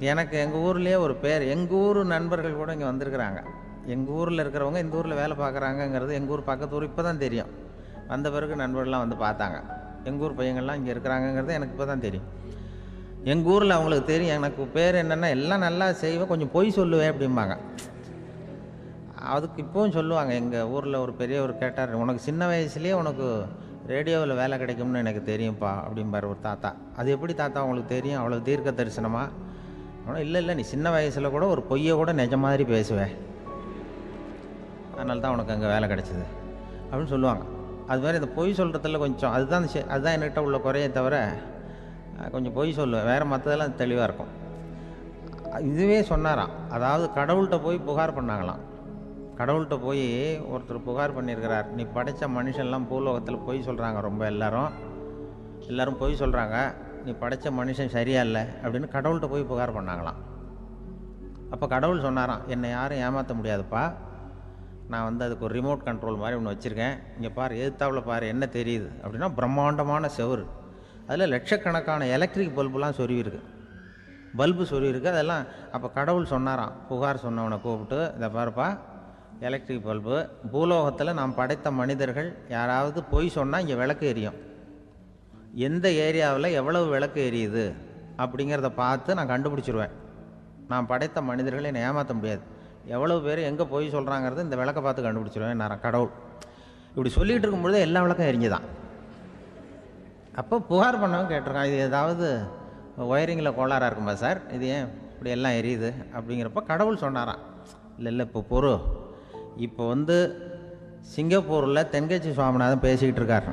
எனக்கு எங்கள் ஊர்லேயே ஒரு பேர் எங்கள் ஊர் நண்பர்கள் கூட இங்கே வந்திருக்கிறாங்க எங்கள் ஊரில் இருக்கிறவங்க இந்த ஊரில் வேலை பார்க்குறாங்கங்கிறது எங்கள் ஊர் பக்கத்து ஊர் இப்போ தான் தெரியும் வந்த பிறகு நண்பர்கள்லாம் வந்து பார்த்தாங்க எங்கள் ஊர் பையங்கள்லாம் இங்கே இருக்கிறாங்கங்கிறது எனக்கு இப்போ தான் தெரியும் எங்கள் ஊரில் அவங்களுக்கு தெரியும் எனக்கு பேர் என்னென்னா எல்லாம் நல்லா செய்வேன் கொஞ்சம் பொய் சொல்லுவேன் அப்படிம்பாங்க அதுக்கு இப்போவும் சொல்லுவாங்க எங்கள் ஊரில் ஒரு பெரியவர் கேட்டார் உனக்கு சின்ன வயசுலேயே உனக்கு ரேடியோவில் வேலை கிடைக்கும்னு எனக்கு தெரியும்ப்பா அப்படிம்பார் ஒரு தாத்தா அது எப்படி தாத்தா உங்களுக்கு தெரியும் அவ்வளோ தீர்க்க தரிசனமா ஆனால் இல்லை இல்லை நீ சின்ன வயசில் கூட ஒரு பொய்யை கூட நிஜ மாதிரி பேசுவேன் அதனால தான் உனக்கு அங்கே வேலை கிடைச்சிது அப்படின்னு சொல்லுவாங்க அது மாதிரி இந்த பொய் சொல்கிறதுல கொஞ்சம் அதுதான் செ- அதுதான் என்கிட்ட உள்ள குறையே தவிர அஹ், கொஞ்சம் பொய் சொல்லுவேன் வேறு மற்றதெல்லாம் தெளிவாக இருக்கும் இதுவே சொன்னாராம் அதாவது கடவுள்கிட்ட போய் புகார் பண்ணாங்களாம் கடவுள்கிட்ட போய் ஒருத்தர் புகார் பண்ணியிருக்கிறார் நீ படைத்த மனுஷன்லாம் பூலோகத்தில் பொய் சொல்கிறாங்க ரொம்ப எல்லாரும் எல்லாரும் பொய் சொல்கிறாங்க நீ படைத்த மனுஷன் சரியா இல்லை அப்படின்னு கடவுள்கிட்ட போய் புகார் பண்ணாங்களாம் அப்போ கடவுள் சொன்னாராம் என்னை யாரும் ஏமாற்ற முடியாதுப்பா நான் வந்து அதுக்கு ஒரு ரிமோட் கண்ட்ரோல் மாதிரி ஒன்று வச்சுருக்கேன் இங்கே பாரு எதிர்த்தாவில் பாரு என்ன தெரியுது அப்படின்னா பிரம்மாண்டமான செவுரு அதில் லட்சக்கணக்கான எலக்ட்ரிக் பல்புலாம் சொருவிருக்கு பல்பு சொருவிருக்கு அதெல்லாம் அப்போ கடவுள் சொன்னாராம் புகார் சொன்னவனை கூப்பிட்டு இதை பாருப்பா எலக்ட்ரிக் பல்பு பூலோகத்தில் நாம் படைத்த மனிதர்கள் யாராவது பொய் சொன்னால் இங்கே விளக்கு எரியும் எந்த ஏரியாவில் எவ்வளவு விளக்கு எரியுது அப்படிங்கிறத பார்த்து நான் கண்டுபிடிச்சிருவேன் நான் படைத்த மனிதர்களை என்னை ஏமாற்ற முடியாது எவ்வளவு பேர் எங்கே போய் சொல்கிறாங்கிறது இந்த விளக்கை பார்த்து கண்டுபிடிச்சிருவேன் நான் கடவுள் இப்படி சொல்லிகிட்டு இருக்கும்பொழுது எல்லா விளக்கும் எரிஞ்சுதான் அப்போ புகார் பண்ணவன் கேட்டிருக்கான் இது ஏதாவது ஒயரிங்கில் கோளாறாக இருக்குமா சார் இது ஏன் இப்படி எல்லாம் எரியுது அப்படிங்கிறப்ப கடவுள் சொன்னாராம் இல்லை இல்லை இப்போ பொறு இப்போ வந்து சிங்கப்பூரில் தென்கட்சி சுவாமிநாதன் பேசிக்கிட்டு இருக்காரு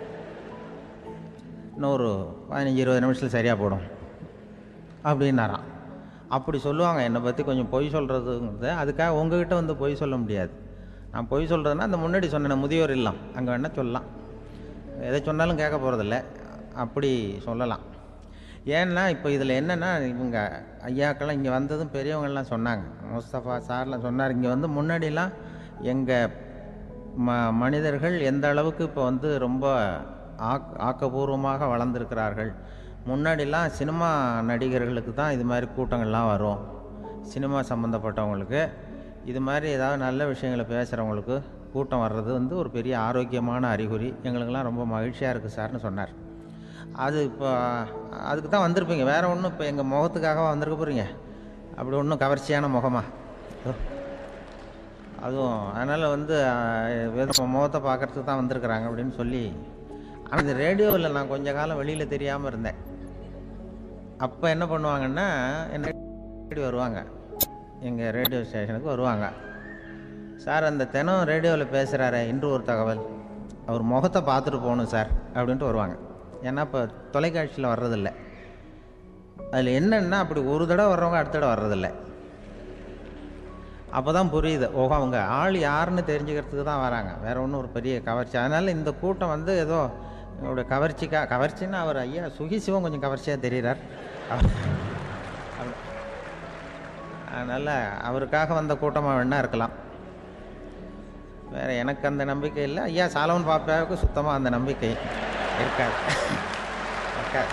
இன்னும் ஒரு பதினஞ்சு இருபது நிமிஷத்தில் சரியாக போடும் அப்படின்னாராம் அப்படி சொல்லுவாங்க என்னை பற்றி கொஞ்சம் பொய் சொல்கிறதுங்கிறது அதுக்காக உங்ககிட்ட வந்து பொய் சொல்ல முடியாது நான் பொய் சொல்கிறதுனா அந்த முன்னாடி சொன்ன முதியோர் இல்லம் அங்கே வேணால் சொல்லலாம் எதை சொன்னாலும் கேட்க போகிறதில்ல அப்படி சொல்லலாம் ஏன்னா இப்போ இதில் என்னென்னா இவங்க ஐயாக்கெல்லாம் இங்கே வந்ததும் பெரியவங்கெல்லாம் சொன்னாங்க முஸ்தபா சார்லாம் சொன்னார் இங்கே வந்து முன்னாடிலாம் எங்கள் ம மனிதர்கள் எந்த அளவுக்கு இப்போ வந்து ரொம்ப ஆக் ஆக்கபூர்வமாக வளர்ந்துருக்கிறார்கள் முன்னாடிலாம் சினிமா நடிகர்களுக்கு தான் இது மாதிரி கூட்டங்கள்லாம் வரும் சினிமா சம்மந்தப்பட்டவங்களுக்கு இது மாதிரி ஏதாவது நல்ல விஷயங்களை பேசுகிறவங்களுக்கு கூட்டம் வர்றது வந்து ஒரு பெரிய ஆரோக்கியமான அறிகுறி எங்களுக்கெல்லாம் ரொம்ப மகிழ்ச்சியாக இருக்குது சார்னு சொன்னார் அது இப்போ அதுக்கு தான் வந்திருப்பீங்க வேறு ஒன்றும் இப்போ எங்கள் முகத்துக்காகவா வந்திருக்க போகிறீங்க அப்படி ஒன்றும் கவர்ச்சியான முகமா இதோ. அதுவும் அதனால் வந்து அஹ், வெறும் முகத்தை பார்க்கறதுக்கு தான் வந்திருக்கிறாங்க அப்படின்னு சொல்லி ஆனால் இந்த ரேடியோவில் நான் கொஞ்ச காலம் வெளியில் தெரியாமல் இருந்தேன் அப்போ என்ன பண்ணுவாங்கன்னா என்ன தேடி வருவாங்க எங்கள் ரேடியோ ஸ்டேஷனுக்கு வருவாங்க சார் அந்த தினம் ரேடியோவில் பேசுகிறாரே இன்று ஒரு தகவல் அவர் முகத்தை பார்த்துட்டு போகணும் சார் அப்படின்ட்டு வருவாங்க ஏன்னா இப்போ தொலைக்காட்சியில் வர்றதில்ல அதில் என்னென்னா அப்படி ஒரு தடவை வர்றவங்க அடுத்த தடவை வர்றதில்ல அப்போ தான் புரியுது ஓஹோ அவங்க ஆள் யாருன்னு தெரிஞ்சுக்கிறதுக்கு தான் வராங்க வேற ஒன்றும் ஒரு பெரிய கவர்ச்சி அதனால் இந்த கூட்டம் வந்து ஏதோ என்னோட கவர்ச்சிக்கா கவர்ச்சின்னா அவர் ஐயா சுகி சிவம் கொஞ்சம் கவர்ச்சியாக தெரிகிறார் அதனால் அவருக்காக வந்த கூட்டமாக வேணா இருக்கலாம் வேறு எனக்கு அந்த நம்பிக்கை இல்லை ஐயா சாலவன் பாப்பாவுக்கு சுத்தமாக அந்த நம்பிக்கை இருக்காது இருக்காது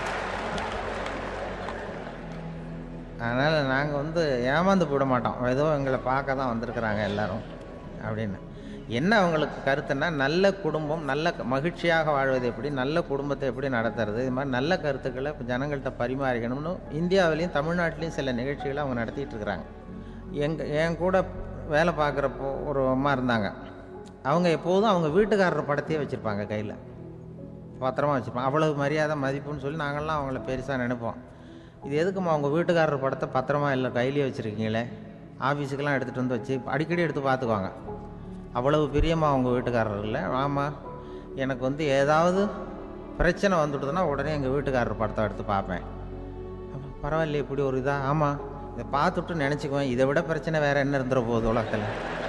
அதனால் நாங்கள் வந்து ஏமாந்து போட மாட்டோம் ஏதோ எங்களை பார்க்க தான் வந்திருக்கிறாங்க எல்லாரும் அப்படின்னு என்ன அவங்களுக்கு கருத்துன்னா நல்ல குடும்பம் நல்ல க- மகிழ்ச்சியாக வாழ்வது எப்படி நல்ல குடும்பத்தை எப்படி நடத்துறது இது மாதிரி நல்ல கருத்துக்களை இப்ப ஜனங்கள்கிட்ட பரிமாறிக்கணும்னு இந்தியாவிலையும் தமிழ்நாட்டிலையும் சில நிகழ்ச்சிகளை அவங்க நடத்திட்டு இருக்கிறாங்க எங்க என் கூட வேலை பார்க்குறப்போ ஒரு அம்மா இருந்தாங்க அவங்க எப்போதும் அவங்க வீட்டுக்காரர் படத்தையே வச்சுருப்பாங்க கையில் பத்திரமா வச்சுருப்பாங்க அவ்வளவு மரியாதை மதிப்புன்னு சொல்லி நாங்கள்லாம் அவங்கள பெருசாக நினைப்போம் இது எதுக்கும்மா அவங்க வீட்டுக்காரர் படத்தை பத்திரமா இல்லை கையிலேயே வச்சுருக்கீங்களே ஆஃபீஸுக்கெல்லாம் எடுத்துகிட்டு வந்து வச்சு அடிக்கடி எடுத்து பார்த்துக்குவாங்க அவ்வளவு பிரியமா அவங்க வீட்டுக்காரர் இல்லை ஆமாம் எனக்கு வந்து ஏதாவது பிரச்சனை வந்துட்டுதுன்னா உடனே எங்கள் வீட்டுக்காரர் படத்தை எடுத்து பார்ப்பேன் அப்ப பரவாயில்லையே இப்படி ஒரு இதா ஆமாம் இதை பார்த்துட்டு நினச்சிக்குவேன் இதை விட பிரச்சனை வேறு என்ன இருந்துட போகுது உலகத்தில்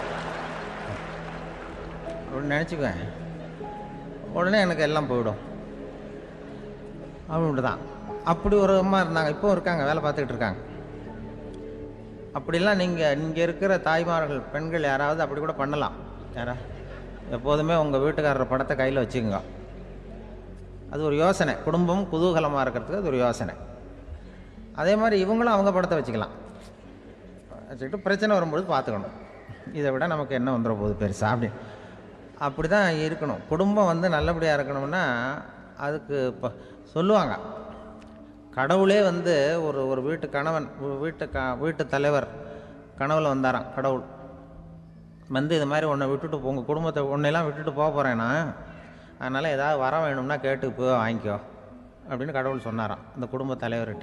அப்படின்னு நினச்சிக்குவேன் உடனே எனக்கு எல்லாம் போயிடும் அப்படின்ட்டு தான் அப்படி ஒரு அம்மா இருந்தாங்க இப்போ இருக்காங்க வேலை பார்த்துக்கிட்டு இருக்காங்க அப்படிலாம் நீங்கள் இங்கே இருக்கிற தாய்மார்கள் பெண்கள் யாராவது அப்படி கூட பண்ணலாம் யாரா எப்போதுமே உங்கள் வீட்டுக்காரர் படத்தை கையில் வச்சுக்கோங்க அது ஒரு யோசனை குடும்பம் குதூகலமாக இருக்கிறதுக்கு அது ஒரு யோசனை அதே மாதிரி இவங்களும் அவங்க படத்தை வச்சுக்கலாம் வச்சுக்கிட்டு பிரச்சனை வரும்பொழுது பார்த்துக்கணும் இதை விட நமக்கு என்ன வந்துட போகுது பெருசா அப்படி அப்படி தான் இருக்கணும் குடும்பம் வந்து நல்லபடியாக இருக்கணும்னா அதுக்கு இப்போ சொல்லுவாங்க கடவுளே வந்து ஒரு ஒரு வீட்டு கணவன் ஒரு வீட்டு க வீட்டு தலைவர் கனவுல வந்தாராம் கடவுள் வந்து இது மாதிரி உன்னை விட்டுட்டு போ- உங்க குடும்பத்தை உன்னையெல்லாம் விட்டுட்டு போக போகிறேன்னா அதனால் ஏதாவது வர வேணும்னா கேட்டு போய் வாங்கிக்கோ அப்படின்னு கடவுள் சொன்னாராம் அந்த குடும்ப தலைவர்கிட்ட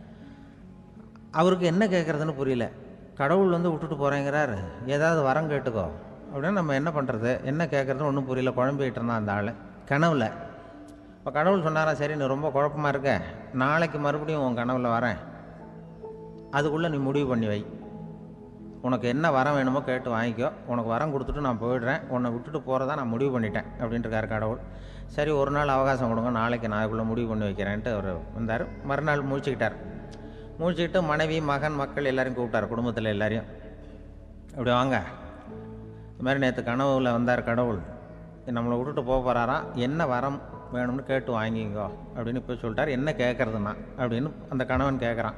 அவருக்கு என்ன கேட்குறதுன்னு புரியல கடவுள் வந்து விட்டுட்டு போகிறேங்கிறாரு ஏதாவது வரம் கேட்டுக்கோ அப்படின்னு நம்ம என்ன பண்ணுறது என்ன கேட்குறதுன்னு ஒன்றும் புரியல குழம்பிக்கிட்டு இருந்தான் அந்த ஆள் கனவுல இப்போ கடவுள் சொன்னாரா சரி நீ ரொம்ப குழப்பமா இருக்க நாளைக்கு மறுபடியும் உன் கனவுல வரேன் அதுக்குள்ளே நீ முடிவு பண்ணி வை உனக்கு என்ன வரம் வேணுமோ கேட்டு வாங்கிக்கோ உனக்கு வரம் கொடுத்துட்டு நான் போயிடுறேன் உன்னை விட்டுட்டு போகிறதா நான் முடிவு பண்ணிட்டேன் அப்படின்ட்டுருக்காரு கடவுள் சரி ஒரு நாள் அவகாசம் கொடுங்க நாளைக்கு நான் அதுக்குள்ளே முடிவு பண்ணி வைக்கிறேன்ட்டு அவர் வந்தார் மறுநாள் முழிச்சுக்கிட்டார் முழிச்சுக்கிட்டு மனைவி மகன் மக்கள் எல்லாரையும் கூப்பிட்டார் குடும்பத்தில் எல்லாரையும் இப்படி வாங்க இது மாதிரி நேற்று கனவுல வந்தார் கடவுள் நம்மளை விட்டுட்டு போக போகிறாராம் என்ன வரம் வேணும்னு கேட்டு வாங்கிக்கோ அப்படின்னு இப்போ சொல்லிட்டார் என்ன கேட்குறதுன்னா அப்படின்னு அந்த கணவன் கேட்குறான்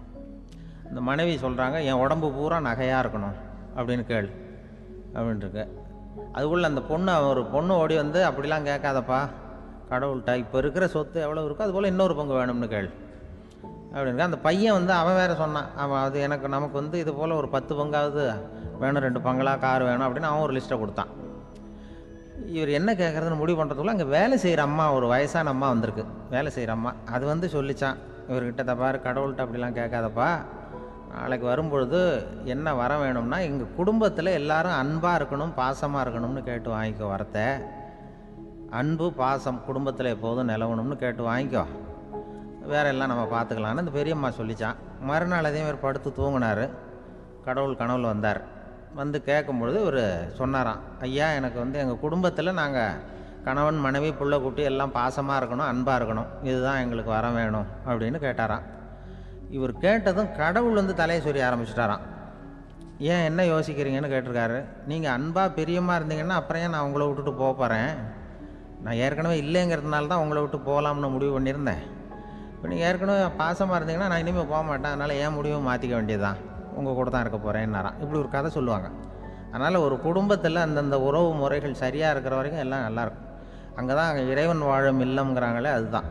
இந்த மனைவி சொல்கிறாங்க என் உடம்பு பூரா நகையாக இருக்கணும் அப்படின்னு கேள் அப்படின்ட்டுருக்கு அதுக்குள்ளே அந்த பொண்ணு ஒரு பொண்ணு ஓடி வந்து அப்படிலாம் கேட்காதப்பா கடவுள்கிட்ட இப்போ இருக்கிற சொத்து எவ்வளோ இருக்கோ அதுபோல் இன்னொரு பங்கு வேணும்னு கேள் அப்படின்னு அந்த பையன் வந்து அவன் வேற சொன்னான் அவன் அது எனக்கு நமக்கு வந்து இது போல் ஒரு பத்து பங்காவது வேணும் ரெண்டு பங்களா கார் வேணும் அப்படின்னு அவன் ஒரு லிஸ்ட்டை கொடுத்தான் இவர் என்ன கேட்குறதுன்னு முடிவு பண்ணுறதுக்குள்ள அங்கே வேலை செய்கிற அம்மா ஒரு வயசான அம்மா வந்திருக்கு வேலை செய்கிற அம்மா அது வந்து சொல்லிச்சான் இவர்கிட்ட தப்பாரு கடவுள்கிட்ட அப்படிலாம் கேட்காதப்பா நாளைக்கு வரும்பொழுது என்ன வர வேணும்னா எங்கள் குடும்பத்தில் எல்லாரும் அன்பாக இருக்கணும் பாசமாக இருக்கணும்னு கேட்டு வாங்கிக்கோ வரத்தை அன்பு பாசம் குடும்பத்தில் எப்போதும் நிலவணும்னு கேட்டு வாங்கிக்கோ வேற எல்லாம் நம்ம பார்த்துக்கலான்னு அந்த பெரியம்மா சொல்லிச்சான் மறுநாள் அதே மாதிரி படுத்து தூங்கினார் கடவுள் கனவுல வந்தார் வந்து கேட்கும்பொழுது இவர் சொன்னாராம் ஐயா எனக்கு வந்து எங்கள் குடும்பத்தில் நாங்கள் கணவன் மனைவி புள்ள குட்டி எல்லாம் பாசமாக இருக்கணும் அன்பாக இருக்கணும் இதுதான் எங்களுக்கு வர வேணும் அப்படின்னு கேட்டாராம் இவர் கேட்டதும் கடவுள் வந்து தலையை சொரிய ஆரம்பிச்சிட்டாராம் ஏன் என்ன யோசிக்கிறீங்கன்னு கேட்டிருக்காரு நீங்கள் அன்பாக பிரியமாக இருந்தீங்கன்னா அப்புறம் ஏன் நான் உங்களை விட்டுட்டு போக போகிறேன் நான் ஏற்கனவே இல்லைங்கிறதுனால தான் உங்களை விட்டு போகலாம்னு முடிவு பண்ணியிருந்தேன் இப்போ நீங்கள் ஏற்கனவே பாசமாக இருந்தீங்கன்னா நான் இனிமேல் போக மாட்டேன் அதனால் ஏன் முடிவும் மாற்றிக்க வேண்டியதுதான் உங்கள் கூட தான் இருக்க போகிறேன்னாராம் இப்படி ஒரு கதை சொல்லுவாங்க அதனால் ஒரு குடும்பத்தில் அந்தந்த உறவு முறைகள் சரியாக இருக்கிற வரைக்கும் எல்லாம் நல்லாயிருக்கும் அங்கே தான் இறைவன் வாழும் இல்லம்ங்கிறாங்களே அதுதான்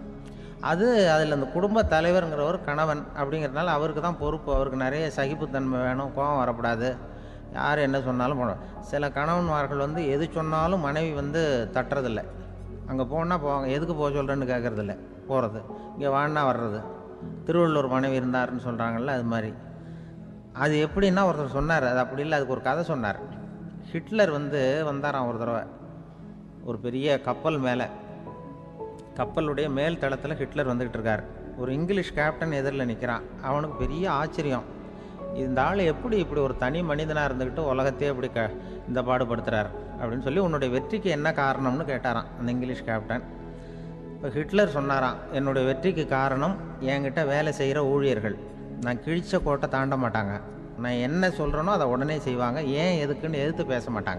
அது அதில் அந்த குடும்ப தலைவருங்கிறவர் கணவன் அப்படிங்கிறதுனால அவருக்கு தான் பொறுப்பு அவருக்கு நிறைய சகிப்புத்தன்மை வேணும் கோபம் வரக்கூடாது யார் என்ன சொன்னாலும் போகணும் சில கணவன்மார்கள் வந்து எது சொன்னாலும் மனைவி வந்து தட்டுறதில்ல அங்கே போனால் போவாங்க எதுக்கு போக சொல்கிறேன்னு கேட்குறதில்ல போகிறது இங்கே வான்னா வர்றது திருவள்ளூர் மனைவி இருந்தாருன்னு சொல்கிறாங்கல்ல அது மாதிரி அது எப்படின்னா ஒருத்தர் சொன்னார் அது அப்படி இல்லை அதுக்கு ஒரு கதை சொன்னார் ஹிட்லர் வந்து வந்தாராம் ஒரு தடவை ஒரு பெரிய கப்பல் மேலே கப்பலுடைய மேல் தளத்தில் ஹிட்லர் வந்துக்கிட்டு இருக்கார் ஒரு இங்கிலீஷ் கேப்டன் எதிரில் நிற்கிறான் அவனுக்கு பெரிய ஆச்சரியம் இந்த ஆள் எப்படி இப்படி ஒரு தனி மனிதனாக இருந்துக்கிட்டு உலகத்தையே இப்படி க இந்த பாடுபடுத்துகிறார் அப்படின்னு சொல்லி உன்னுடைய வெற்றிக்கு என்ன காரணம்னு கேட்டாராம் அந்த இங்கிலீஷ் கேப்டன் இப்போ ஹிட்லர் சொன்னாராம் என்னுடைய வெற்றிக்கு காரணம் என்கிட்ட வேலை செய்கிற ஊழியர்கள் நான் கிழிச்ச கோட்டை தாண்ட மாட்டாங்க நான் என்ன சொல்கிறேனோ அதை உடனே செய்வாங்க ஏன் எதுக்குன்னு எதிர்த்து பேச மாட்டாங்க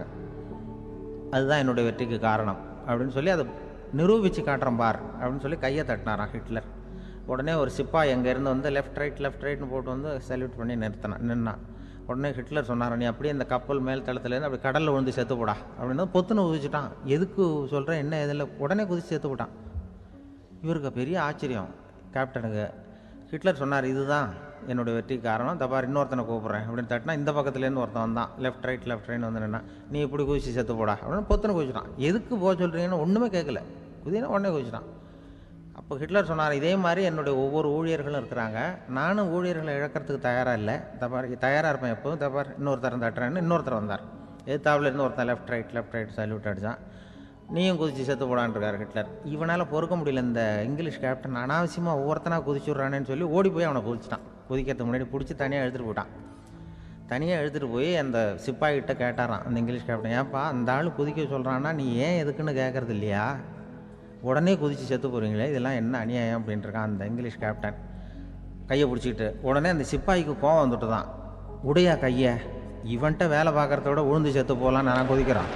அதுதான் என்னுடைய வெற்றிக்கு காரணம் அப்படின்னு சொல்லி அதை நிரூபித்து காட்டுறேன் பார் அப்படின்னு சொல்லி கையை தட்டினாராம் ஹிட்லர் உடனே ஒரு சிப்பாய் இருந்து வந்து லெஃப்ட் ரைட் லெஃப்ட் ரைட்னு போட்டு வந்து சல்யூட் பண்ணி நிறுத்தினான் நின்னான் உடனே ஹிட்லர் சொன்னார் நீ அப்படியே இந்த கப்பல் மேல் தளத்துலேருந்து அப்படி கடலில் விழுந்து செத்து போடா அப்படின்னு பொத்துன்னு குதிச்சுட்டான் எதுக்கு சொல்கிறேன் என்ன இதில் உடனே குதிச்சு செத்து போட்டான் இவருக்கு பெரிய ஆச்சரியம் கேப்டனுக்கு ஹிட்லர் சொன்னார் இதுதான் என்னுடைய வெற்றிக்கு காரணம் தப்பார் இன்னொருத்தனை கூப்பிட்றேன் அப்படின்னு தட்டினா இந்த பக்கத்துலேருந்து ஒருத்தன் வந்தான் லெஃப்ட் ரைட் லெஃப்ட் ரைட் வந்து நின்னா நீ இப்படி குதிச்சு செத்து போடா அப்படின்னு பொத்துன்னு குதிச்சிட்டான் எதுக்கு போக சொல்கிறீங்கன்னு ஒன்றுமே கேட்கல குதினா உடனே குதிச்சிட்டான் அப்போ ஹிட்லர் சொன்னார் இதே மாதிரி என்னுடைய ஒவ்வொரு ஊழியர்களும் இருக்கிறாங்க நானும் ஊழியர்களை இழக்கிறதுக்கு தயாராக இல்லை தப்பார் தயாராக இருப்பேன் எப்போதும் தப்பார் இன்னொருத்தர் தட்டுறேன்னு இன்னொருத்தர் வந்தார் எதிர்த்தாப்புல இருந்து ஒருத்தன் left right left right salute அடித்தான் நீயும் குதிச்சு செத்து போடான்ருக்கார் ஹிட்லர் இவனால் பொறுக்க முடியல இந்த இங்கிலீஷ் கேப்டன் அனாவசியமாக ஒவ்வொருத்தனாக குதிச்சுட்றானேன்னு சொல்லி ஓடி போய் அவனை குதிச்சிட்டான் குதிக்கிறதுக்கு முன்னாடி பிடிச்சி தனியாக எடுத்துகிட்டு போட்டான் தனியாக எடுத்துகிட்டு போய் அந்த சிப்பாய்கிட்ட கேட்டாராம் அந்த இங்கிலீஷ் கேப்டன் ஏன்ப்பா அந்த ஆள் குதிக்க சொல்கிறான்னா நீ ஏன் எதுக்குன்னு கேட்கறது இல்லையா உடனே குதிச்சு செத்து போகிறீங்களே இதெல்லாம் என்ன அநியாயம் அப்படின்ட்டு இருக்கான் அந்த இங்கிலீஷ் கேப்டன் கையை பிடிச்சிக்கிட்டு உடனே அந்த சிப்பாய்க்கு கோவம் வந்துட்டு தான் உடையா கையை இவன்கிட்ட வேலை பார்க்குறத விட உழுந்து செத்து போகலான்னு நான் குதிக்கிறான்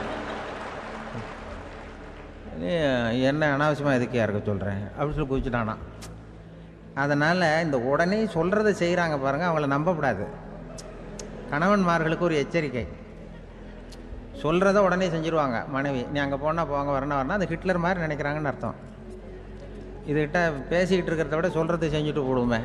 நீ என்ன அனாவசியமாக எதுக்கே இருக்க சொல்கிறேன் அப்படின்னு சொல்லி குதிச்சுட்டானா அதனால் இந்த உடனே சொல்கிறத செய்கிறாங்க பாருங்கள் அவங்கள நம்பக்கூடாது கணவன்மார்களுக்கு ஒரு எச்சரிக்கை சொல்கிறத உடனே செஞ்சுருவாங்க மனைவி நீ அங்கே போனால் போங்க வரணும் வரணும் அது ஹிட்லர் மாதிரி நினைக்கிறாங்கன்னு அர்த்தம் இதுகிட்ட பேசிக்கிட்டு இருக்கிறத விட சொல்கிறத செஞ்சுட்டு போடுவோமே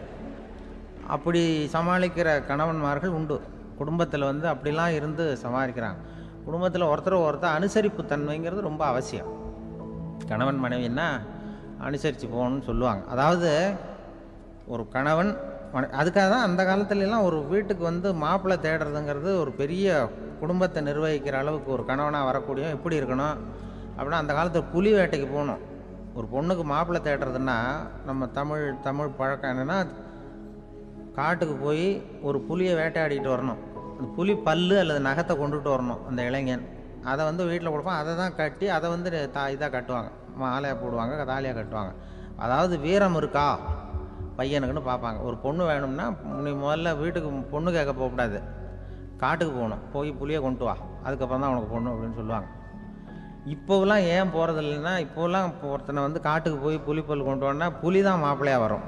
அப்படி சமாளிக்கிற கணவன்மார்கள் உண்டு குடும்பத்தில் வந்து அப்படிலாம் இருந்து சமாளிக்கிறாங்க குடும்பத்தில் ஒருத்தர் ஒருத்தர் அனுசரிப்பு தன்மைங்கிறது ரொம்ப அவசியம் கணவன் மனைவின்னா அனுசரித்து போகணும்னு சொல்லுவாங்க அதாவது ஒரு கணவன் மனை- அதுக்காக தான் அந்த காலத்துல எல்லாம் ஒரு வீட்டுக்கு வந்து மாப்பிள்ளை தேடுறதுங்கிறது ஒரு பெரிய குடும்பத்தை நிர்வகிக்கிற அளவுக்கு ஒரு கணவனாக வரக்கூடிய எப்படி இருக்கணும் அப்படின்னா அந்த காலத்தில் புலி வேட்டைக்கு போகணும் ஒரு பொண்ணுக்கு மாப்பிள்ளை தேடுறதுன்னா நம்ம தமிழ் தமிழ் பழக்கம் என்னென்னா காட்டுக்கு போய் ஒரு புலியை வேட்டையாடிட்டு வரணும் அந்த புலி பல்லு அல்லது நகத்தை கொண்டுட்டு வரணும் அந்த இளைஞன் அதை வந்து வீட்டில் கொடுப்பான் அதை தான் கட்டி அதை வந்து தா இதாக கட்டுவாங்க மாலையாக போடுவாங்க தாலியாக கட்டுவாங்க அதாவது வீரம் இருக்கா பையனுக்குன்னு பார்ப்பாங்க ஒரு பொண்ணு வேணும்னா நீ முதல்ல வீட்டுக்கு பொண்ணு கேட்க போகக்கூடாது காட்டுக்கு போகணும் போய் புளியை கொண்டு வா அதுக்கப்புறம் தான் உனக்கு பொண்ணு அப்படின்னு சொல்லுவாங்க இப்போவெல்லாம் ஏன் போகிறது இல்லைன்னா இப்போவெல்லாம் இப்போ ஒருத்தனை வந்து காட்டுக்கு போய் புலிப்பல் கொண்டு வரனா புலி தான் மாப்பிள்ளையாக வரும்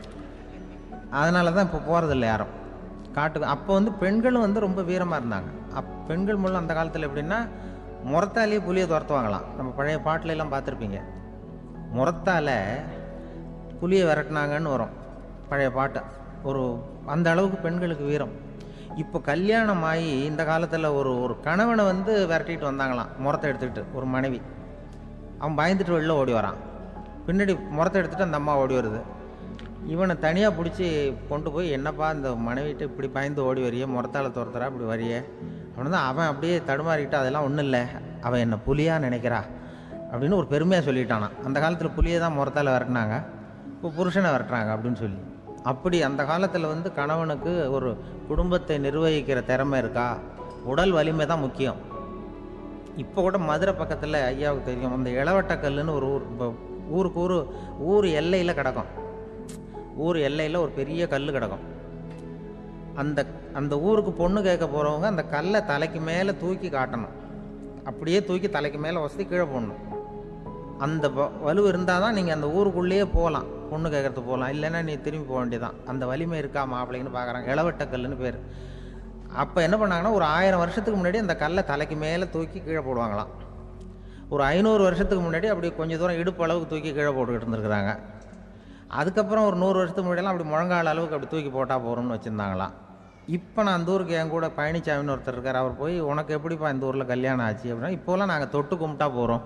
அதனால தான் இப்போ போகிறதில்ல யாரும் காட்டுக்கு அப்போ வந்து பெண்களும் வந்து ரொம்ப வீரமாக இருந்தாங்க அப் பெண்கள் மூலம் அந்த காலத்தில் எப்படின்னா முறத்தாலேயே புலியை துரத்துவாங்களாம் நம்ம பழைய பாட்டுல எல்லாம் பார்த்துருப்பீங்க முறத்தால புலியை விரட்டினாங்கன்னு வரும் பழைய பாட்டு ஒரு அந்த அளவுக்கு பெண்களுக்கு வீரம் இப்போ கல்யாணம் ஆகி இந்த காலத்தில் ஒரு ஒரு கணவனை வந்து விரட்டிட்டு வந்தாங்களாம் முறத்தை எடுத்துக்கிட்டு ஒரு மனைவி அவன் பயந்துட்டு வெளில ஓடி வரான் பின்னாடி முறத்தை எடுத்துட்டு அந்த அம்மா ஓடி வருது இவனை தனியாக பிடிச்சி கொண்டு போய் என்னப்பா இந்த மனைவிட்டு இப்படி பயந்து ஓடி வரியே முறத்தால துரத்துறா இப்படி வரியே அவன் தான் அவன் அப்படியே தடுமாறிக்கிட்டு அதெல்லாம் ஒன்றும் இல்லை அவன் என்ன புலியாக நினைக்கிறா அப்படின்னு ஒரு பெருமையாக சொல்லிட்டானான் அந்த காலத்தில் புலியை தான் முறத்தால விரட்டினாங்க இப்போ புருஷனை விரட்டுறாங்க அப்படின்னு சொல்லி அப்படி அந்த காலத்தில் வந்து கணவனுக்கு ஒரு குடும்பத்தை நிர்வகிக்கிற திறமை இருக்கா உடல் வலிமை தான் முக்கியம் இப்போ கூட மதுரை பக்கத்தில் ஐயாவுக்கு தெரியும் அந்த இளவட்டக்கல்லுன்னு ஒரு ஊர் இப்போ ஊருக்கு ஊர் ஊர் எல்லையில் கிடக்கும் ஊர் எல்லையில் ஒரு பெரிய கல் கிடக்கும் அந்த அந்த ஊருக்கு பொண்ணு கேட்க போகிறவங்க அந்த கல்லை தலைக்கு மேலே தூக்கி காட்டணும் அப்படியே தூக்கி தலைக்கு மேலே வசதி கீழே போடணும் அந்த வ- வலு இருந்தால் தான் நீங்கள் அந்த ஊருக்குள்ளேயே போகலாம் பொண்ணு கேட்கறதுக்கு போகலாம் இல்லைன்னா நீ திரும்பி போக வேண்டியதான் அந்த வலிமை இருக்கா மாப்பிள்ளைங்கன்னு பார்க்குறாங்க இளவட்டக்கல்லுன்னு பேர் அப்போ என்ன பண்ணாங்கன்னா ஒரு ஆயிரம் வருஷத்துக்கு முன்னாடி அந்த கல்லை தலைக்கு மேலே தூக்கி கீழே போடுவாங்களாம் ஒரு ஐநூறு வருஷத்துக்கு முன்னாடி அப்படி கொஞ்சம் தூரம் இடுப்பு அளவுக்கு தூக்கி கீழே போட்டுக்கிட்டு இருந்திருக்கிறாங்க அதுக்கப்புறம் ஒரு நூறு வருஷத்துக்கு முன்னாடிலாம் அப்படி முழங்கால் அளவுக்கு அப்படி தூக்கி போட்டால் போகிறோம்னு வச்சுருந்தாங்களாம் இப்போ நான் அந்த ஊருக்கு என் கூட பழனிசாமின்னு ஒருத்தர் இருக்கார் அவர் போய் உனக்கு எப்படிப்பா இந்த ஊரில் கல்யாணம் ஆச்சு அப்படின்னா இப்போலாம் நாங்கள் தொட்டு கும்பிட்டா போகிறோம்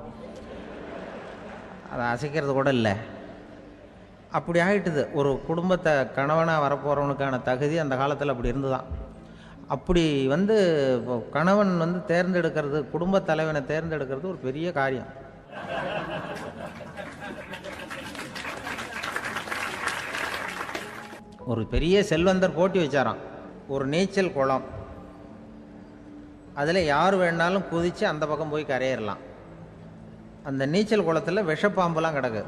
அதை அசைக்கிறது கூட இல்லை அப்படி ஆயிட்டுது ஒரு குடும்பத்தை கணவனாக வரப்போகிறவனுக்கான தகுதி அந்த காலத்தில் அப்படி இருந்துதான் அப்படி வந்து இப்போ கணவன் வந்து தேர்ந்தெடுக்கிறது குடும்பத் தலைவனை தேர்ந்தெடுக்கிறது ஒரு பெரிய காரியம் ஒரு பெரிய செல்வந்தர் போட்டி வச்சாராம் ஒரு நீச்சல் குளம் அதில் யார் வேணாலும் குதித்து அந்த பக்கம் போய் கரையேறலாம் அந்த நீச்சல் குளத்தில் விஷப்பாம்புலாம் கிடக்கு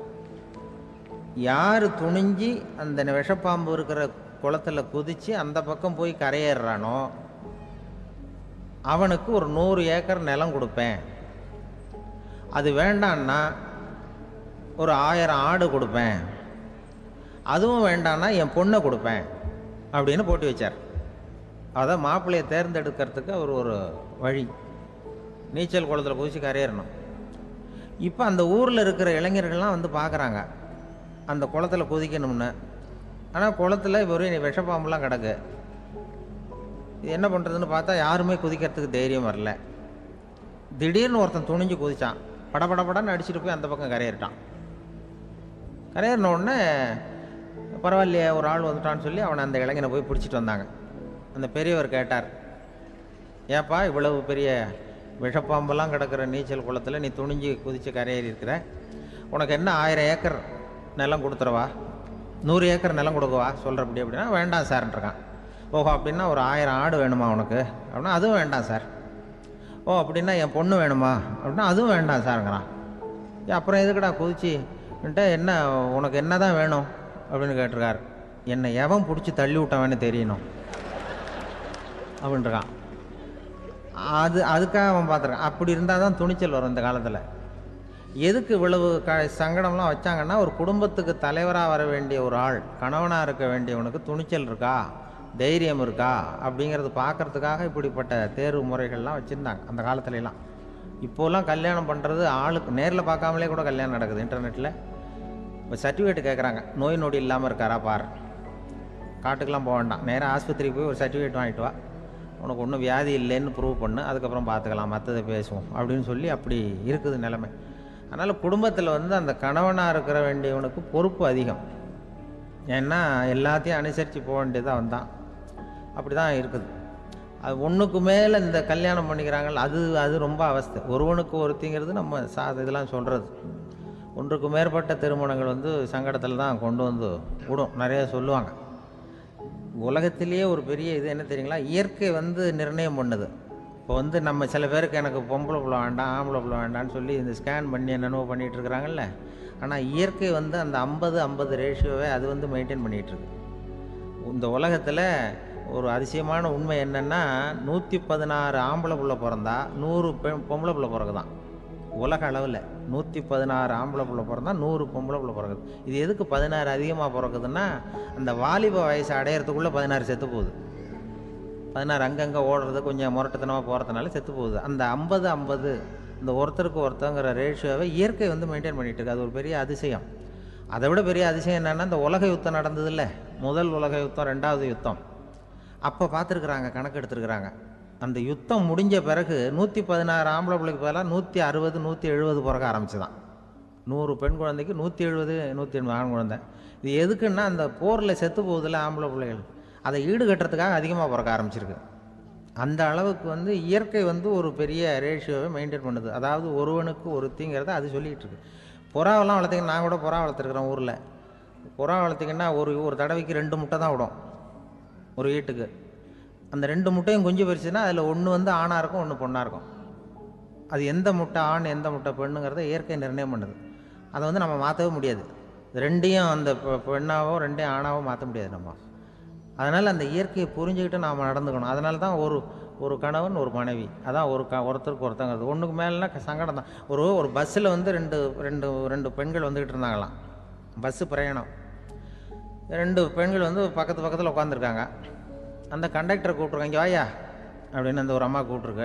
யார் துணிஞ்சு அந்த விஷப்பாம்பு இருக்கிற குளத்தில் குதித்து அந்த பக்கம் போய் கரையேறுறானோ அவனுக்கு ஒரு நூறு ஏக்கர் நிலம் கொடுப்பேன் அது வேண்டான்னா ஒரு ஆயிரம் ஆடு கொடுப்பேன் அதுவும் வேண்டான்னா என் பொண்ணை கொடுப்பேன் அப்படின்னு போட்டி வச்சார் அதான் மாப்பிள்ளையை தேர்ந்தெடுக்கிறதுக்கு அவர் ஒரு வழி நீச்சல் குளத்தில் குதிச்சு கரையேறணும் இப்போ அந்த ஊரில் இருக்கிற இளைஞர்கள்லாம் வந்து பார்க்குறாங்க அந்த குளத்துல குதிக்கணும்னு ஆனால் குளத்துல வெறும் விஷப்பாம்புலாம் கிடக்கு இது என்ன பண்ணுறதுன்னு பார்த்தா யாருமே குதிக்கிறதுக்கு தைரியம் வரல திடீர்னு ஒருத்தன் துணிஞ்சு குதிச்சான் படபடபடன்னு அடிச்சுட்டு போய் அந்த பக்கம் கரையேறிட்டான் கரையேறின உடனே பரவாயில்லையே ஒரு ஆள் வந்துட்டான்னு சொல்லி அவனை அந்த இளைஞனை போய் பிடிச்சிட்டு வந்தாங்க அந்த பெரியவர் கேட்டார் ஏப்பா இவ்வளவு பெரிய விஷப்பாம்பெல்லாம் கிடக்கிற நீச்சல் குளத்தில் நீ துணிஞ்சு குதித்து கரையேறி இருக்கிற உனக்கு என்ன ஆயிரம் ஏக்கர் நிலம் கொடுத்துறவா நூறு ஏக்கர் நிலம் கொடுக்கவா சொல்கிறப்படி அப்படின்னா வேண்டாம் சார்ன்றான் ஓஹோ அப்படின்னா ஒரு ஆயிரம் ஆடு வேணுமா உனக்கு அப்படின்னா அதுவும் வேண்டாம் சார் ஓ அப்படின்னா என் பொண்ணு வேணுமா அப்படின்னா அதுவும் வேண்டாம் சாருங்கிறான் ஏன் அப்புறம் எதுக்குடா குதிச்சு என்ன உனக்கு என்ன தான் வேணும் அப்படின்னு கேட்டிருக்காரு என்னை எவன் பிடிச்சி தள்ளி விட்டவன்னு தெரியணும் அப்படின்றான் அது அதுக்காக அவன் பார்த்துருக்கான் அப்படி இருந்தால் தான் துணிச்சல் வரும் இந்த காலத்தில் எதுக்கு இவ்வளவு க சங்கடம்லாம் வச்சாங்கன்னா ஒரு குடும்பத்துக்கு தலைவராக வர வேண்டிய ஒரு ஆள் கணவனாக இருக்க வேண்டியவனுக்கு துணிச்சல் இருக்கா தைரியம் இருக்கா அப்படிங்கிறது பார்க்கறதுக்காக இப்படிப்பட்ட தேர்வு முறைகள்லாம் வச்சுருந்தாங்க அந்த காலத்துலலாம் இப்போலாம் கல்யாணம் பண்ணுறது ஆளுக்கு நேரில் பார்க்காமலே கூட கல்யாணம் நடக்குது இன்டர்நெட்டில் இப்போ சர்டிஃபிகேட் கேட்குறாங்க நோய் நொடி இல்லாமல் இருக்காரா பாரு காட்டுக்கெல்லாம் போக வேண்டாம் நேராக ஆஸ்பத்திரிக்கு போய் ஒரு சர்டிஃபிகேட் வாங்கிட்டு வா உனக்கு ஒன்றும் வியாதி இல்லைன்னு ப்ரூவ் பண்ணு அதுக்கப்புறம் பார்த்துக்கலாம் மற்றதை பேசுவோம் அப்படின்னு சொல்லி அப்படி இருக்குது நிலைமை அதனால் குடும்பத்தில் வந்து அந்த கணவனாக இருக்கிற வேண்டியவனுக்கு பொறுப்பு அதிகம் ஏன்னா எல்லாத்தையும் அனுசரித்து போக வேண்டியதாக வந்தான் அப்படி தான் இருக்குது அது ஒன்றுக்கு மேலே இந்த கல்யாணம் பண்ணிக்கிறாங்கல்ல அது அது ரொம்ப அவஸ்தை ஒருவனுக்கு ஒருத்திங்கிறது நம்ம சா இதெல்லாம் சொல்கிறது ஒன்றுக்கு மேற்பட்ட திருமணங்கள் வந்து சங்கடத்தில் தான் கொண்டு வந்து விடும் நிறைய சொல்லுவாங்க உலகத்திலேயே ஒரு பெரிய இது என்ன தெரியுங்களா இயற்கை வந்து நிர்ணயம் பண்ணுது இப்போ வந்து நம்ம சில பேருக்கு எனக்கு பொம்பளை பிள்ளை வேண்டாம் ஆம்பளை பிள்ளை வேண்டாம்னு சொல்லி இந்த ஸ்கேன் பண்ணி என்னென்னவோ பண்ணிகிட்டு இருக்கிறாங்கல்ல ஆனால் இயற்கை வந்து அந்த ஐம்பது ஐம்பது ரேஷியோவை அது வந்து மெயின்டைன் பண்ணிகிட்ருக்கு இந்த உலகத்தில் ஒரு அதிசயமான உண்மை என்னென்னா நூற்றி பதினாறு ஆம்பளை பிள்ளை பிறந்தா நூறு பெண் பொம்பளை பிள்ளை பிறகுதான் உலக அளவில் நூற்றி பதினாறு ஆம்பளை பிள்ளை பிறந்தா நூறு பொம்பளை பிள்ளை பிறகுது இது எதுக்கு பதினாறு அதிகமாக பிறக்குதுன்னா அந்த வாலிப வயசு அடையிறதுக்குள்ளே பதினாறு செத்து போகுது பதினாறு அங்கங்கே ஓடுறது கொஞ்சம் முரட்டுத்தனமாக போகிறதுனால செத்து போகுது அந்த ஐம்பது ஐம்பது இந்த ஒருத்தருக்கு ஒருத்தங்கிற ரேஷியோவை இயற்கை வந்து மெயின்டைன் பண்ணிட்டு இருக்கு அது ஒரு பெரிய அதிசயம் அதை விட பெரிய அதிசயம் என்னென்னா இந்த உலக யுத்தம் நடந்ததில்ல முதல் உலக யுத்தம் ரெண்டாவது யுத்தம் அப்போ பார்த்துருக்குறாங்க கணக்கு எடுத்துருக்குறாங்க அந்த யுத்தம் முடிஞ்ச பிறகு நூற்றி பதினாறு ஆம்பளை பிள்ளைக்கு பதிலாக நூற்றி அறுபது நூற்றி எழுபது பிறக்க ஆரம்பிச்சுதான் நூறு பெண் குழந்தைக்கு நூற்றி எழுபது நூற்றி எண்பது ஆண் குழந்தை இது எதுக்குன்னா அந்த போரில் செத்து போகுதுல ஆம்பளை பிள்ளைகள் அதை ஈடுகட்டுறதுக்காக அதிகமாக பிறக்க ஆரம்பிச்சிருக்கு அந்த அளவுக்கு வந்து இயற்கை வந்து ஒரு பெரிய ரேஷியோவை மெயின்டைன் பண்ணுது அதாவது ஒருவனுக்கு ஒருத்திங்கிறத அது சொல்லிகிட்டு இருக்கு புறாவெல்லாம் வளர்த்திங்கன்னா நான் கூட புறா வளர்த்துருக்குறேன் ஊரில் புறா வளர்த்திங்கன்னா ஒரு ஒரு தடவைக்கு ரெண்டு முட்டை தான் விடும் ஒரு வீட்டுக்கு அந்த ரெண்டு முட்டையும் குஞ்சு பறிச்சுன்னா அதில் ஒன்று வந்து ஆணாக இருக்கும் ஒன்று பொண்ணாக இருக்கும் அது எந்த முட்டை ஆண் எந்த முட்டை பெண்ணுங்கிறத இயற்கை நிர்ணயம் பண்ணுது அதை வந்து நம்ம மாற்றவே முடியாது ரெண்டையும் அந்த பெ- பெண்ணாவோ ரெண்டையும் ஆணாவோ மாற்ற முடியாது நம்ம அதனால் அந்த இயற்கையை புரிஞ்சுக்கிட்டு நாம் நடந்துக்கணும் அதனால தான் ஒரு ஒரு கணவன் ஒரு மனைவி அதான் ஒரு க ஒருத்தருக்கு ஒருத்தங்கிறது ஒன்றுக்கு மேலேனா சங்கடம் தான் ஒரு ஒரு பஸ்ஸில் வந்து ரெண்டு ரெண்டு ரெண்டு பெண்கள் வந்துக்கிட்டு இருந்தாங்களாம் பஸ்ஸு பிரயாணம் ரெண்டு பெண்கள் வந்து பக்கத்து பக்கத்தில் உட்காந்துருக்காங்க அந்த கண்டக்டரை கூப்பிட்ருக்காங்க இங்கே வாயா அப்படின்னு அந்த ஒரு அம்மா கூப்பிட்ருக்கு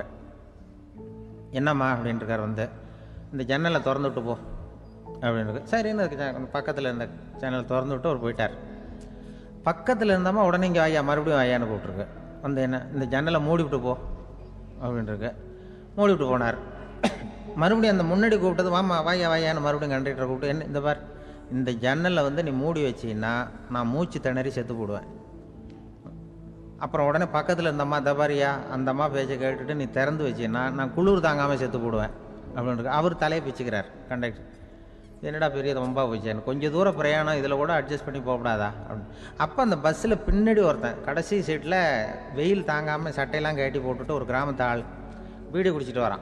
என்னம்மா அப்படின்ட்டு இருக்கார் வந்து இந்த ஜன்னலை திறந்து விட்டு போ அப்படின்னு இருக்கு சரின்னு அதுக்கு ஜ- அந்த பக்கத்தில் இருந்த ஜன்னலை திறந்து விட்டு அவர் போயிட்டார் பக்கத்தில் இருந்தம்மா உடனே இங்கே வாயா மறுபடியும் வாயான்னு கூப்பிட்ருக்கு வந்து என்ன இந்த ஜன்னலை மூடி விட்டு போ அப்படின்ட்டுருக்கு மூடி விட்டு போனார் மறுபடியும் அந்த முன்னாடி கூப்பிட்டது வாமா வாயா வாயான்னு மறுபடியும் கண்டக்டரை கூப்பிட்டு என்ன இந்த பார் இந்த ஜன்னலை வந்து நீ மூடி வச்சின்னா நான் மூச்சு திணறி செத்து போடுவேன் அப்புறம் உடனே பக்கத்தில் இருந்த அம்மா தபாரியா அந்த அம்மா பேச்சை கேட்டுட்டு நீ திறந்து வச்சின்னா நான் குளிர் தாங்காமல் செத்து போடுவேன் அப்படின்னு அவர் தலையை பிச்சுக்கிறார் கண்டக்டர் என்னடா பெரிய ரொம்ப போச்சேன்னு கொஞ்சம் தூரம் பிரயாணம் இதில் கூட அட்ஜஸ்ட் பண்ணி போகக்கூடாதா அப்படின்னு அப்போ அந்த பஸ்ஸில் பின்னாடி ஒருத்தன் கடைசி சீட்டில் வெயில் தாங்காமல் சட்டையெல்லாம் கட்டி போட்டுட்டு ஒரு கிராமத்து ஆள் பீடி குடிச்சிட்டு வரான்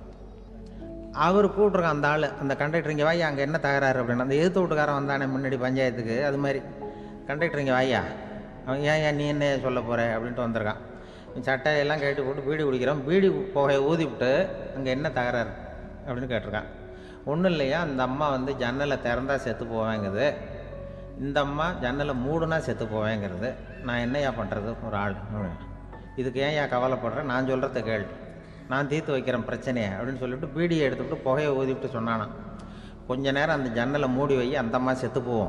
அவர் கூப்பிட்ருக்கான் அந்த ஆள் அந்த கண்டக்டர் இங்கே வாயா அங்கே என்ன தகராறு அப்படின்னு அந்த எதிர்த்து வீட்டுக்காரன் வந்தானே முன்னாடி பஞ்சாயத்துக்கு அது மாதிரி கண்டக்டர் இங்கே வாயா அவன் ஏன் ஏன் நீ என்ன சொல்ல போகிற அப்படின்ட்டு வந்திருக்கான் இவன் சட்டையெல்லாம் கட்டி போட்டு பீடி குடிக்கிறான் பீடி புகையை ஊதி விட்டு அங்கே என்ன தகராறு அப்படின்னு கேட்டிருக்கான் ஒன்றும் இல்லையா அந்த அம்மா வந்து ஜன்னலை திறந்தா செத்து போவேங்குது இந்த அம்மா ஜன்னலை மூடுனா செத்து போவேங்கிறது நான் என்னையா பண்ணுறது ஒரு ஆள் இதுக்கு ஏன் ஏன் கவலைப்படுறேன் நான் சொல்கிறத கேள் நான் தீர்த்து வைக்கிறேன் பிரச்சனையை அப்படின்னு சொல்லிட்டு பீடியை எடுத்துவிட்டு புகையை ஊதிவிட்டு சொன்னானாம் கொஞ்ச நேரம் அந்த ஜன்னலை மூடி வை அந்த அம்மா செத்து போவோம்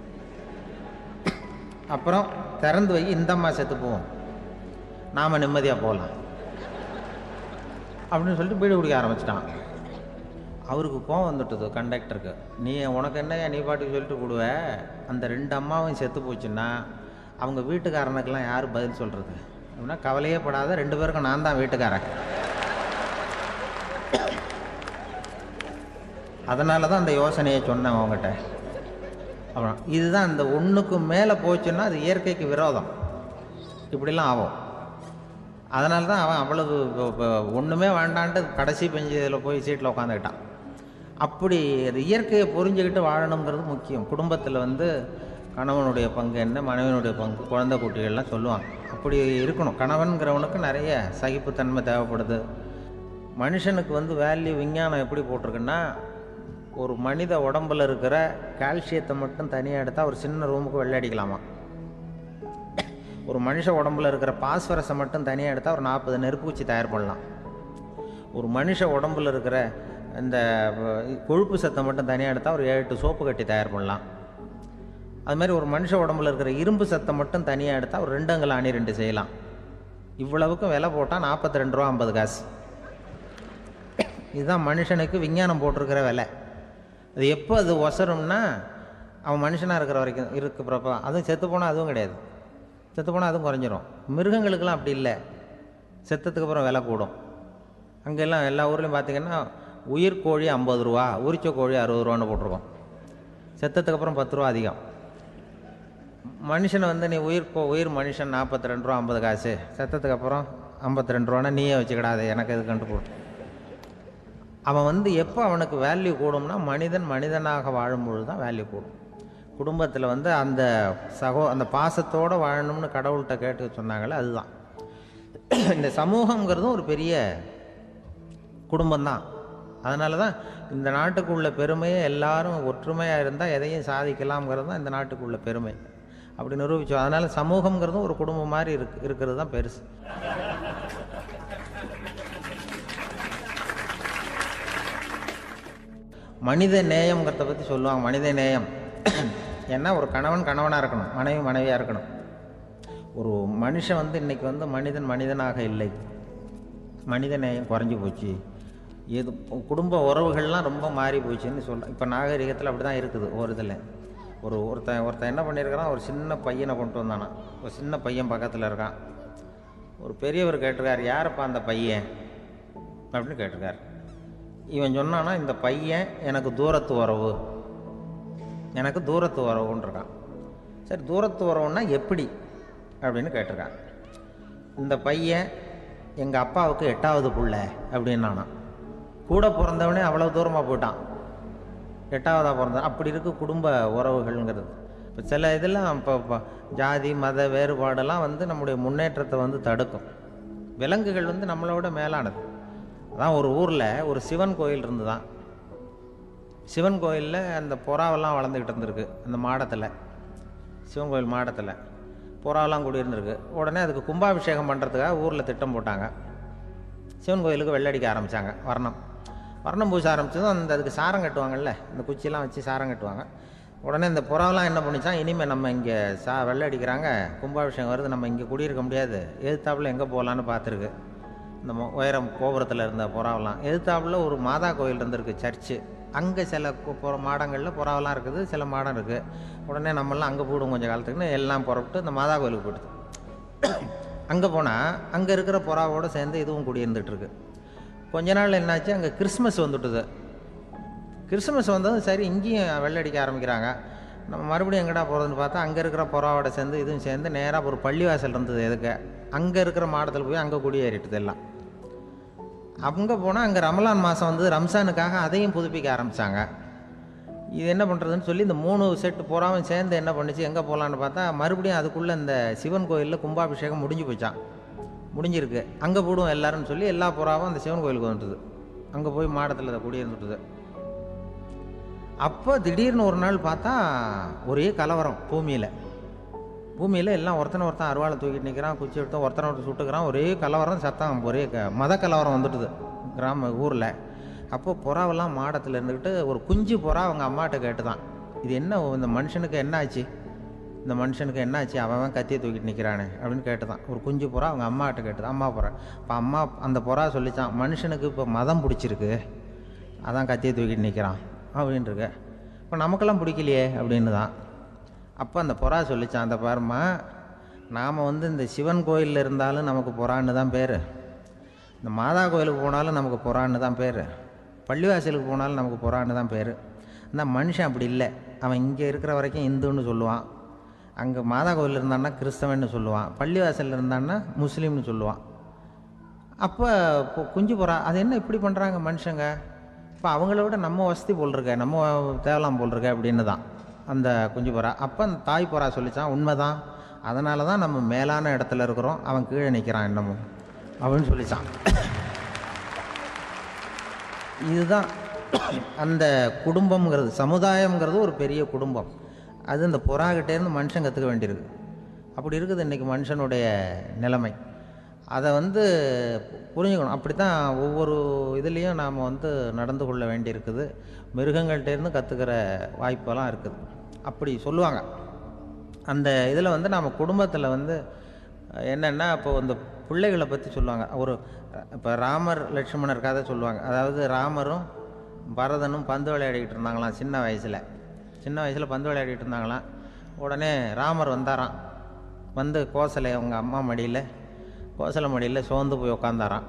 அப்புறம் திறந்து வை இந்த அம்மா செத்து போவோம் நாம் நிம்மதியாக போகலாம் அப்படின்னு சொல்லிட்டு பீடி குடிக்க ஆரம்பிச்சிட்டான் அவருக்கு கோவம் வந்துட்டுது கண்டக்டருக்கு நீ உனக்கு என்னய்யா நீ பாட்டுக்கு சொல்லிட்டு போடுவ அந்த ரெண்டு அம்மாவும் செத்து போச்சுன்னா அவங்க வீட்டுக்காரனுக்கெல்லாம் யார் பதில் சொல்கிறது அப்படின்னா கவலையே படாத ரெண்டு பேருக்கும் நான் தான் வீட்டுக்காரன் அதனால தான் அந்த யோசனையை சொன்னேன் அவங்ககிட்ட அப்புறம் இதுதான் இந்த ஒன்றுக்கு மேலே போச்சுன்னா அது இயற்கைக்கு விரோதம் இப்படிலாம் ஆகும் அதனால தான் அவன் அவ்வளவு ஒன்றுமே வேண்டான்ட்டு கடைசி பெஞ்சு இதில் போய் சீட்டில் உட்காந்துக்கிட்டான் அப்படி அது இயற்கையை புரிஞ்சுக்கிட்டு வாழணுங்கிறது முக்கியம் குடும்பத்தில் வந்து கணவனுடைய பங்கு என்ன மனைவியினுடைய பங்கு குழந்தை குட்டிகள்லாம் சொல்லுவாங்க அப்படி இருக்கணும் கணவன்கிறவனுக்கு நிறைய சகிப்புத்தன்மை தேவைப்படுது மனுஷனுக்கு வந்து வேல்யூ விஞ்ஞானம் எப்படி போட்டிருக்குன்னா ஒரு மனித உடம்புல இருக்கிற கால்சியத்தை மட்டும் தனியாக எடுத்தால் ஒரு சின்ன ரூமுக்கு வெள்ளை அடிக்கலாமா ஒரு மனுஷ உடம்புல இருக்கிற பாஸ்பரஸை மட்டும் தனியாக எடுத்தால் ஒரு நாற்பது நெருப்பு வச்சு தயார் பண்ணலாம் ஒரு மனுஷ உடம்புல இருக்கிற இந்த அஹ், கொழுப்பு சத்தை மட்டும் தனியாக எடுத்தால் ஒரு ஏழு எட்டு சோப்பு கட்டி தயார் பண்ணலாம் அது மாதிரி ஒரு மனுஷ உடம்புல இருக்கிற இரும்பு சத்தை மட்டும் தனியாக எடுத்தால் ஒரு ரெண்டு அங்கல் ஆணி ரெண்டு செய்யலாம் இவ்வளவுக்கும் விலை போட்டால் நாற்பத்தி ரெண்டு ரூபா ஐம்பது காசு இதுதான் மனுஷனுக்கு விஞ்ஞானம் போட்டிருக்கிற விலை அது எப்போ அது ஒசரும்னா அவன் மனுஷனாக இருக்கிற வரைக்கும் இருக்கிறப்ப அதுவும் செத்து போனால் அதுவும் கிடையாது செத்து போனால் அதுவும் குறைஞ்சிரும் மிருகங்களுக்கெல்லாம் அப்படி இல்லை செத்ததுக்கு அப்புறம் விலை கூடும் அங்கெல்லாம் எல்லா ஊர்லேயும் பார்த்தீங்கன்னா உயிர் கோழி ஐம்பது ரூபா உரிச்ச கோழி அறுபது ரூபான்னு போட்டிருக்கோம் செத்ததுக்கு அப்புறம் பத்து ரூபா அதிகம் மனுஷனை வந்து நீ உயிர் கோ உயிர் மனுஷன் நாற்பத்தி ரெண்டு ரூபா ஐம்பது காசு செத்ததுக்கு அப்புறம் ஐம்பத்தி ரெண்டு ரூபானா நீயே வச்சுக்கிடாது எனக்கு இது கண்டு போட்டு அவன் வந்து எப்போ அவனுக்கு வேல்யூ கூடும்னா மனிதன் மனிதனாக வாழும்பொழுது தான் வேல்யூ கூடும் குடும்பத்தில் வந்து அந்த சகோ அந்த பாசத்தோடு வாழணும்னு கடவுள்கிட்ட கேட்டு சொன்னாங்களே அதுதான் இந்த சமூகங்கிறதும் ஒரு பெரிய குடும்பம்தான் அதனால தான் இந்த நாட்டுக்குள்ள பெருமையை எல்லாரும் ஒற்றுமையாக இருந்தால் எதையும் சாதிக்கலாம்ங்கிறது தான் இந்த நாட்டுக்குள்ள பெருமை அப்படி நிரூபித்தோம் அதனால் சமூகங்கிறதும் ஒரு குடும்பம் மாதிரி இருக்கு இருக்கிறது தான் பெருசு மனித நேயம்ங்கிறத பற்றி சொல்லுவாங்க மனித நேயம் ஏன்னா ஒரு கணவன் கணவனாக இருக்கணும் மனைவி மனைவியாக இருக்கணும் ஒரு மனுஷன் வந்து இன்னைக்கு வந்து மனிதன் மனிதனாக இல்லை மனித நேயம் குறைஞ்சி போச்சு எது குடும்ப உறவுகள்லாம் ரொம்ப மாறி போச்சுன்னு சொல்கிறேன் இப்போ நாகரிகத்தில் அப்படி தான் இருக்குது ஒரு இதில் ஒரு ஒருத்தன் ஒருத்தன் என்ன பண்ணியிருக்கிறான் ஒரு சின்ன பையனை கொண்டு வந்தானா ஒரு சின்ன பையன் பக்கத்தில் இருக்கான் ஒரு பெரியவர் கேட்டிருக்கார் யாரப்பா அந்த பையன் அப்படின்னு கேட்டிருக்கார் இவன் சொன்னானா இந்த பையன் எனக்கு தூரத்து உறவு எனக்கு தூரத்து உறவுன்னு இருக்கான் சரி தூரத்து உறவுன்னா எப்படி அப்படின்னு கேட்டிருக்கான் இந்த பையன் எங்கள் அப்பாவுக்கு எட்டாவது புள்ள அப்படின்னானா கூட பிறந்தவனே அவ்வளோ தூரமாக போயிட்டான் எட்டாவதாக பிறந்தான் அப்படி இருக்கு குடும்ப உறவுகள்ங்கிறது இப்போ சில இதெல்லாம் இப்போ இப்போ ஜாதி மத வேறுபாடெல்லாம் வந்து நம்முடைய முன்னேற்றத்தை வந்து தடுக்கும் விலங்குகள் வந்து நம்மளோட மேலானது அதான் ஒரு ஊரில் ஒரு சிவன் கோயில் இருந்துதான் சிவன் கோயிலில் அந்த புறாவெல்லாம் வளர்ந்துக்கிட்டு இருந்திருக்கு அந்த மாடத்தில் சிவன் கோயில் மாடத்தில் புறாவெல்லாம் குடியிருந்திருக்கு உடனே அதுக்கு கும்பாபிஷேகம் பண்ணுறதுக்காக ஊரில் திட்டம் போட்டாங்க சிவன் கோயிலுக்கு வெள்ளடிக்க ஆரம்பித்தாங்க வர்ணம் வர்ணம் பூச ஆரம்பிச்சதும் அந்த அதுக்கு சாரம் கட்டுவாங்கல்ல இந்த குச்சியெல்லாம் வச்சு சாரம் கட்டுவாங்க உடனே இந்த புறாவெல்லாம் என்ன பண்ணிச்சான் இனிமேல் நம்ம இங்கே சா வெள்ளை அடிக்கிறாங்க கும்பாபிஷேகம் வருது நம்ம இங்கே குடியிருக்க முடியாது எதிர்த்தாப்புல எங்கே போகலான்னு பார்த்துருக்கு இந்த மொ- உயரம் கோபுரத்தில் இருந்த புறாவெல்லாம் எதிர்த்தாப்புல ஒரு மாதா கோயில் இருந்திருக்கு சர்ச்சு அங்கே சில கு- புற மாடங்களில் புறாவெல்லாம் இருக்குது சில மாடம் இருக்குது உடனே நம்மளாம் அங்கே போடுவோம் கொஞ்சம் காலத்துக்குன்னு எல்லாம் புறப்பட்டு இந்த மாதா கோயிலுக்கு போயிடுது அங்கே போனால் அங்கே இருக்கிற புறாவோடு சேர்ந்து இதுவும் குடியிருந்துட்டு இருக்கு கொஞ்ச நாள் என்னாச்சு அங்கே கிறிஸ்மஸ் வந்துட்டுது கிறிஸ்மஸ் வந்ததும் சரி இங்கேயும் வெள்ளடிக்க ஆரம்பிக்கிறாங்க நம்ம மறுபடியும் எங்கடா போகிறதுன்னு பார்த்தா அங்கே இருக்கிற புறாவோட சேர்ந்து இதுவும் சேர்ந்து நேராக ஒரு பள்ளிவாசல் இருந்தது எதுக்கு அங்கே இருக்கிற மாடத்தில் போய் அங்கே குடியேறிட்டுது எல்லாம் அங்கே போனால் அங்கே ரமலான் மாதம் வந்து ரம்ஜானுக்காக அதையும் புதுப்பிக்க ஆரம்பித்தாங்க இது என்ன பண்ணுறதுன்னு சொல்லி இந்த மூணு செட்டு புறாவும் சேர்ந்து என்ன பண்ணுச்சு எங்கே போகலான்னு பார்த்தா மறுபடியும் அதுக்குள்ளே இந்த சிவன் கோயிலில் கும்பாபிஷேகம் முடிஞ்சு போச்சான் முடிஞ்சிருக்கு அங்கே போடுவோம் எல்லாருன்னு சொல்லி எல்லா புறாவும் அந்த சிவன் கோயிலுக்கு வந்துட்டுது அங்கே போய் மாடத்தில் அதை குடியிருந்துட்டுது அப்போ திடீர்னு ஒரு நாள் பார்த்தா ஒரே கலவரம் பூமியில் பூமியில் எல்லாம் ஒருத்தனை ஒருத்தன் அருவாளை தூக்கிட்டு நிற்கிறான் குச்சி எடுத்து ஒருத்தனை ஒருத்தன் சுட்டுக்கிறான் ஒரே கலவரம் சத்தம் ஒரே க மத கலவரம் வந்துட்டுது கிராம ஊரில் அப்போ புறாவெல்லாம் மாடத்தில் இருந்துக்கிட்டு ஒரு குஞ்சு புறா அவங்க அம்மாட்ட கேட்டு தான் இது என்ன இந்த மனுஷனுக்கு என்ன ஆச்சு இந்த மனுஷனுக்கு என்ன ஆச்சு அவன் அவன் கத்தியை தூக்கிட்டு நிற்கிறானே அப்படின்னு கேட்டுதான் ஒரு குஞ்சு புறா அவங்க அம்மாட்ட கேட்டுதான் அம்மா புறா இப்போ அம்மா அந்த புறா சொல்லிச்சான் மனுஷனுக்கு இப்போ மதம் பிடிச்சிருக்கு அதான் கத்தியை தூக்கிட்டு நிற்கிறான் அப்படின்ட்டுருக்கு இப்போ நமக்கெல்லாம் பிடிக்கலையே அப்படின்னு தான் அப்போ அந்த புறா சொல்லிச்சான் அந்த பாரும்மா நாம் வந்து இந்த சிவன் கோயிலில் இருந்தாலும் நமக்கு புறான்னு தான் பேர் இந்த மாதா கோயிலுக்கு போனாலும் நமக்கு புறான்னு தான் பேர் பள்ளிவாசலுக்கு போனாலும் நமக்கு புறான்னு தான் பேர் அந்த மனுஷன் அப்படி இல்லை அவன் இங்கே இருக்கிற வரைக்கும் இந்துன்னு சொல்லுவான் அங்கே மாதா கோயில் இருந்தான்னா கிறிஸ்தவன்னு சொல்லுவான் பள்ளிவாசலில் இருந்தான்னா முஸ்லீம்னு சொல்லுவான் அப்போ இப்போ குஞ்சு புறா அது என்ன இப்படி பண்ணுறாங்க மனுஷங்க இப்போ அவங்கள விட நம்ம வசதி போல் இருக்க நம்ம தேவலாம் போல் இருக்க அப்படின்னு தான் அந்த குஞ்சு புறா அப்போ அந்த தாய் புறா சொல்லிச்சான் உண்மைதான் அதனால தான் நம்ம மேலான இடத்துல இருக்கிறோம் அவன் கீழே நிற்கிறான் இன்னமும் அப்படின்னு சொல்லிச்சான் இதுதான் அந்த குடும்பம்ங்கிறது சமுதாயம்ங்கிறது ஒரு பெரிய குடும்பம் அது இந்த புறாகிட்டேருந்து மனுஷன் கற்றுக்க வேண்டியிருக்கு அப்படி இருக்குது இன்றைக்கி மனுஷனுடைய நிலைமை அதை வந்து புரிஞ்சுக்கணும் அப்படி தான் ஒவ்வொரு இதுலேயும் நாம் வந்து நடந்து கொள்ள வேண்டியிருக்குது மிருகங்கள்கிட்டேருந்து கற்றுக்கிற வாய்ப்பெல்லாம் இருக்குது அப்படி சொல்லுவாங்க அந்த இதில் வந்து நம்ம குடும்பத்தில் வந்து என்னென்னா இப்போ இந்த பிள்ளைகளை பற்றி சொல்லுவாங்க ஒரு இப்போ ராமர் லட்சுமணர் கதை சொல்லுவாங்க அதாவது ராமரும் பரதனும் பந்து விளையாடிக்கிட்டு இருந்தாங்களாம் சின்ன வயசில் சின்ன வயசில் பந்து விளையாடிட்டு இருந்தாங்களாம் உடனே ராமர் வந்தாராம் வந்து கோசலை அவங்க அம்மா மடியில் கோசலை மடியில் சோர்ந்து போய் உட்காந்தாராம்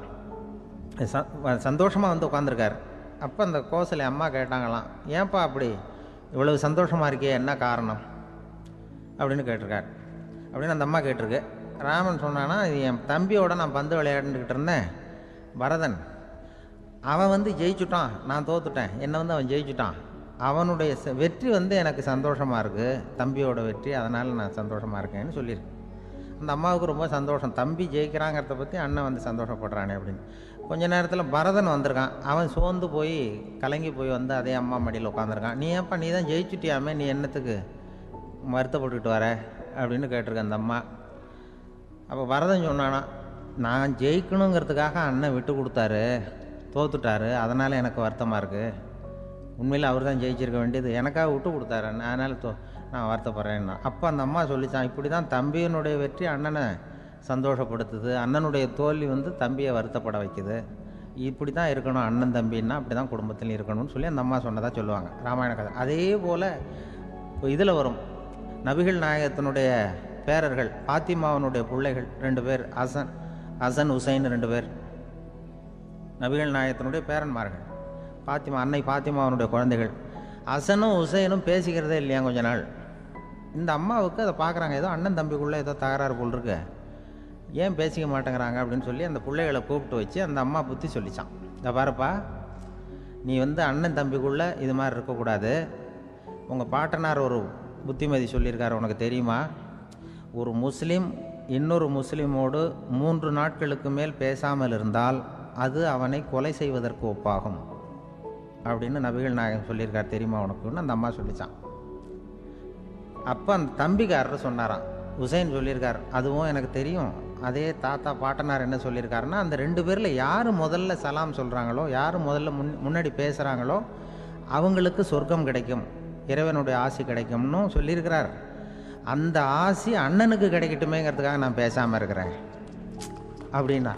சந்தோஷமாக வந்து உட்காந்துருக்காரு அப்போ அந்த கோசலை அம்மா கேட்டாங்களாம் ஏன்ப்பா அப்படி இவ்வளவு சந்தோஷமாக இருக்கே என்ன காரணம் அப்படின்னு கேட்டிருக்காரு அப்படின்னு அந்த அம்மா கேட்டிருக்கு ராமன் சொன்னான்னா இது என் தம்பியோட நான் பந்து விளையாண்டுக்கிட்டு இருந்தேன் பரதன் அவன் வந்து ஜெயிச்சுட்டான் நான் தோத்துட்டேன் என்னை வந்து அவன் ஜெயிச்சுட்டான் அவனுடைய ச- வெற்றி வந்து எனக்கு சந்தோஷமாக இருக்குது தம்பியோட வெற்றி அதனால் நான் சந்தோஷமாக இருக்கேன்னு சொல்லியிருக்கு அந்த அம்மாவுக்கு ரொம்ப சந்தோஷம் தம்பி ஜெயிக்கிறாங்கிறத பற்றி அண்ணன் வந்து சந்தோஷப்படுறானே அப்படின்னு கொஞ்ச நேரத்தில் பரதன் வந்திருக்கான் அவன் சோர்ந்து போய் கலங்கி போய் வந்து அதே அம்மா மடியில் உட்காந்துருக்கான் நீ ஏன்ப்பா நீ தான் ஜெயிச்சுட்டியாமே நீ என்னத்துக்கு வருத்தப்பட்டுக்கிட்டு வர அப்படின்னு கேட்டிருக்க அந்த அம்மா அப்போ வரதன் சொன்னானா நான் ஜெயிக்கணுங்கிறதுக்காக அண்ணன் விட்டு கொடுத்தாரு தோத்துட்டாரு அதனால் எனக்கு வருத்தமாக இருக்குது உண்மையில் அவர் தான் ஜெயிச்சிருக்க வேண்டியது எனக்காக விட்டு கொடுத்தாரு அண்ணன் அதனால் தோ நான் வருத்தப்படுறேன்னா அப்போ அந்த அம்மா சொல்லிச்சான் இப்படி தான் தம்பியினுடைய வெற்றி அண்ணனை சந்தோஷப்படுத்துது அண்ணனுடைய தோல்வி வந்து தம்பியை வருத்தப்பட வைக்குது இப்படி தான் இருக்கணும் அண்ணன் தம்பின்னா அப்படி தான் குடும்பத்தில் இருக்கணும்னு சொல்லி அந்த அம்மா சொன்னதாக சொல்லுவாங்க ராமாயண கதை அதே போல் இப்போ இதில் வரும் நபிகள் நாயகத்தினுடைய பேரர்கள் பாத்திமாவனுடைய பிள்ளைகள் ரெண்டு பேர் அசன் அசன் உசைன் ரெண்டு பேர் நபிகள் நாயகத்தினுடைய பேரன்மார்கள் பாத்திமா அன்னை பாத்திமாவனுடைய குழந்தைகள் அசனும் உசைனும் பேசிக்கிறதே இல்லையா கொஞ்ச நாள் இந்த அம்மாவுக்கு அதை பார்க்குறாங்க ஏதோ அண்ணன் தம்பிக்குள்ளே ஏதோ தகராறு போல் இருக்கு ஏன் பேசிக்க மாட்டேங்கிறாங்க அப்படின்னு சொல்லி அந்த பிள்ளைகளை கூப்பிட்டு வச்சு அந்த அம்மா புத்தி சொல்லிச்சான் இந்த பாருப்பா நீ வந்து அண்ணன் தம்பிக்குள்ளே இது மாதிரி இருக்கக்கூடாது உங்கள் பாட்டனார் ஒரு புத்திமதி சொல்லியிருக்காரு உனக்கு தெரியுமா ஒரு முஸ்லீம் இன்னொரு முஸ்லீமோடு மூன்று நாட்களுக்கு மேல் பேசாமல் இருந்தால் அது அவனை கொலை செய்வதற்கு ஒப்பாகும் அப்படின்னு நபிகள் நாயகம் சொல்லியிருக்கார் தெரியுமா உனக்குன்னு அந்த அம்மா சொல்லிச்சான் அப்போ அந்த தம்பிக்காரர் சொன்னாராம் உசைன் சொல்லியிருக்கார் அதுவும் எனக்கு தெரியும் அதே தாத்தா பாட்டனார் என்ன சொல்லியிருக்காருன்னா அந்த ரெண்டு பேரில் யார் முதல்ல சலாம் சொல்கிறாங்களோ யார் முதல்ல முன் முன்னாடி பேசுகிறாங்களோ அவங்களுக்கு சொர்க்கம் கிடைக்கும் இறைவனுடைய ஆசி கிடைக்கும்னு சொல்லியிருக்கிறார் அந்த ஆசி அண்ணனுக்கு கிடைக்கட்டுமேங்கிறதுக்காக நான் பேசாமல் இருக்கிறேன் அப்படின்னா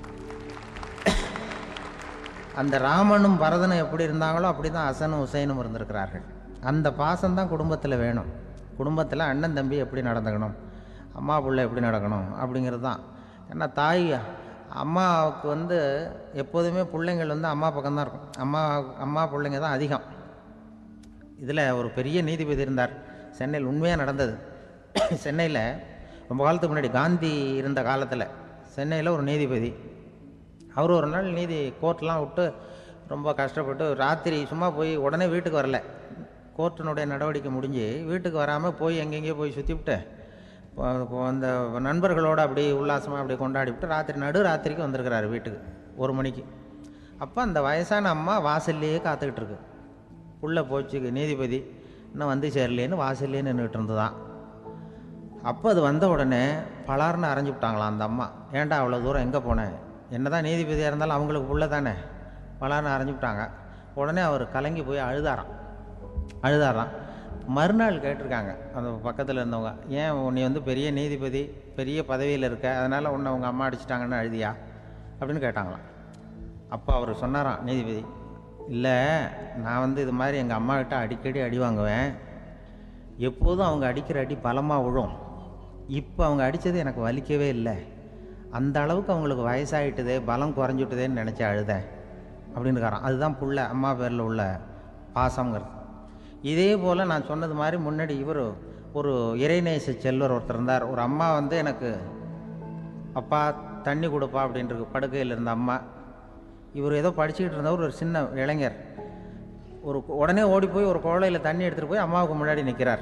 அந்த ராமனும் பரதனும் எப்படி இருந்தாங்களோ அப்படி தான் அசனும் உசைனும் இருந்திருக்கிறார்கள் அந்த பாசம்தான் குடும்பத்தில் வேணும் குடும்பத்தில் அண்ணன் தம்பி எப்படி நடந்துக்கணும் அம்மா பிள்ளை எப்படி நடக்கணும் அப்படிங்கிறது தான் ஏன்னா தாய் அம்மாவுக்கு வந்து எப்போதுமே பிள்ளைங்கள் வந்து அம்மா பக்கம்தான் இருக்கும் அம்மா அம்மா பிள்ளைங்க தான் அதிகம் இதில் ஒரு பெரிய நீதிபதி இருந்தார் சென்னையில் உண்மையாக நடந்தது சென்னையில் ரொம்ப காலத்துக்கு முன்னாடி காந்தி இருந்த காலத்தில் சென்னையில் ஒரு நீதிபதி அவர் ஒரு நாள் நீதி கோர்ட்லாம் விட்டு ரொம்ப கஷ்டப்பட்டு ராத்திரி சும்மா போய் உடனே வீட்டுக்கு வரல கோர்ட்டினுடைய நடவடிக்கை முடிஞ்சு வீட்டுக்கு வராமல் போய் எங்கெங்கேயோ போய் சுற்றிவிட்டு அந்த நண்பர்களோடு அப்படி உல்லாசமாக அப்படி கொண்டாடி விட்டு ராத்திரி நடு ராத்திரிக்கு வந்திருக்கிறாரு வீட்டுக்கு ஒரு மணிக்கு அப்போ அந்த வயசான அம்மா வாசல்லையே காத்துக்கிட்டு இருக்கு உள்ளே போச்சு நீதிபதி இன்னும் வந்து சேரலேன்னு வாசல்லே நின்றுட்டு இருந்ததான் அப்போ அது வந்த உடனே பலார்னு அரைஞ்சு விட்டாங்களாம் அந்த அம்மா ஏன்டா அவ்வளோ தூரம் எங்கே போனேன் என்னதான் நீதிபதியாக இருந்தாலும் அவங்களுக்கு புள்ள தானே பலார்னு அரைஞ்சு விட்டாங்க உடனே அவர் கலங்கி போய் அழுதாராம் அழுதாராம் மறுநாள் கேட்டிருக்காங்க அந்த பக்கத்தில் இருந்தவங்க ஏன் நீ வந்து பெரிய நீதிபதி பெரிய பதவியில் இருக்க அதனால் உன்னை உங்கள் அம்மா அடிச்சிட்டாங்கன்னு அழுதியா அப்படின்னு கேட்டாங்களாம் அப்போ அவர் சொன்னாராம் நீதிபதி இல்லை நான் வந்து இது மாதிரி எங்கள் அம்மா கிட்ட அடிக்கடி அடி வாங்குவேன் எப்போதும் அவங்க அடிக்கிற அடி பலமாக விழும் இப்போ அவங்க அடித்தது எனக்கு வலிக்கவே இல்லை அந்த அளவுக்கு அவங்களுக்கு வயசாகிட்டுதே பலம் குறைஞ்சுட்டுதேன்னு நினச்சி அழுதேன் அப்படின்னுக்காரான் அதுதான் புள்ள அம்மா பேரில் உள்ள பாசங்கிறது இதே போல் நான் சொன்னது மாதிரி முன்னாடி இவர் ஒரு இறைநேச செல்வர் ஒருத்தர் இருந்தார் ஒரு அம்மா வந்து எனக்கு அப்பா தண்ணி கொடுப்பா அப்படின்ட்டு படுக்கையில் இருந்த அம்மா இவர் ஏதோ படிச்சுக்கிட்டு இருந்தவர் ஒரு சின்ன இளைஞர் ஒரு உடனே ஓடி போய் ஒரு குழலையில் தண்ணி எடுத்துகிட்டு போய் அம்மாவுக்கு முன்னாடி நிற்கிறார்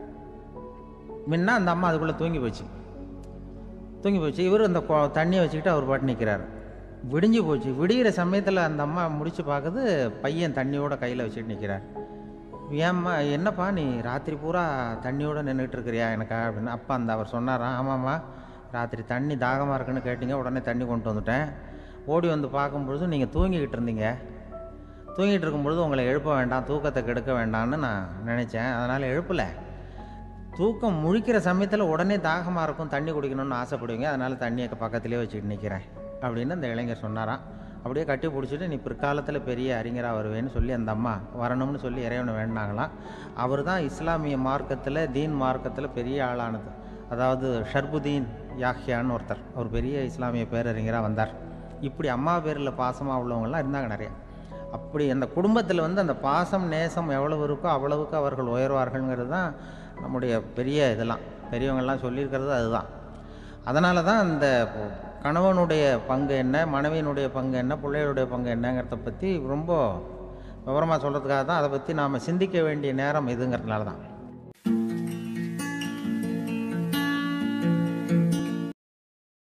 முன்ன அந்த அம்மா அதுக்குள்ளே தூங்கி போச்சு தூங்கி போச்சு இவர் அந்த கொ- தண்ணியை வச்சுக்கிட்டு அவர் பாட்டு நிற்கிறார் விடிஞ்சு போச்சு விடிகிற சமயத்தில் அந்த அம்மா முடிச்சு பார்க்குது பையன் தண்ணியோட கையில் வச்சுட்டு நிற்கிறார் ஏம்மா என்னப்பா நீ ராத்திரி பூரா தண்ணியோட நின்றுட்டு இருக்கிறியா எனக்கா அப்படின்னு அப்பா அந்த அவர் சொன்னாராம் ஆமாம்மா ராத்திரி தண்ணி தாகமாக இருக்குன்னு கேட்டீங்க உடனே தண்ணி கொண்டு வந்துட்டேன் ஓடி வந்து பார்க்கும்பொழுது நீங்கள் தூங்கிக்கிட்டு இருந்தீங்க தூங்கிட்டு இருக்கும்பொழுது உங்களை எழுப்ப வேண்டாம் தூக்கத்தை கெடுக்க வேண்டாம்னு நான் நினச்சேன் அதனால் எழுப்பலை தூக்கம் முழிக்கிற சமயத்தில் உடனே தாகமாக இருக்கும் தண்ணி குடிக்கணும்னு ஆசைப்படுவீங்க அதனால் தண்ணியை பக்கத்துலேயே வச்சுக்கிட்டு நிற்கிறேன் அப்படின்னு அந்த இளைஞர் சொன்னாராம் அப்படியே கட்டி பிடிச்சிட்டு நீ பிற்காலத்தில் பெரிய அறிஞராக வருவேன்னு சொல்லி அந்த அம்மா வரணும்னு சொல்லி இறைவனை வேண்டாங்களாம் அவர் தான் இஸ்லாமிய மார்க்கத்தில் தீன் மார்க்கத்தில் பெரிய ஆளானது அதாவது ஷர்புதீன் யாஹ்யான்னு ஒருத்தர் அவர் பெரிய இஸ்லாமிய பேரறிஞராக வந்தார் இப்படி அம்மா பேரில் பாசமாக உள்ளவங்கலாம் இருந்தாங்க நிறையா அப்படி அந்த குடும்பத்தில் வந்து அந்த பாசம் நேசம் எவ்வளவு இருக்கோ அவ்வளவுக்கு அவர்கள் உயர்வார்கள்ங்கிறது தான் நம்முடைய பெரிய இதெல்லாம் பெரியவங்கள்லாம் சொல்லியிருக்கிறது அதுதான் அதனால தான் அந்த கணவனுடைய பங்கு என்ன மனைவியினுடைய பங்கு என்ன பிள்ளைகளுடைய பங்கு என்னங்கிறத பற்றி ரொம்ப விவரமாக சொல்கிறதுக்காக தான் அதை பற்றி நாம் சிந்திக்க வேண்டிய நேரம் இதுங்கிறதுனால தான்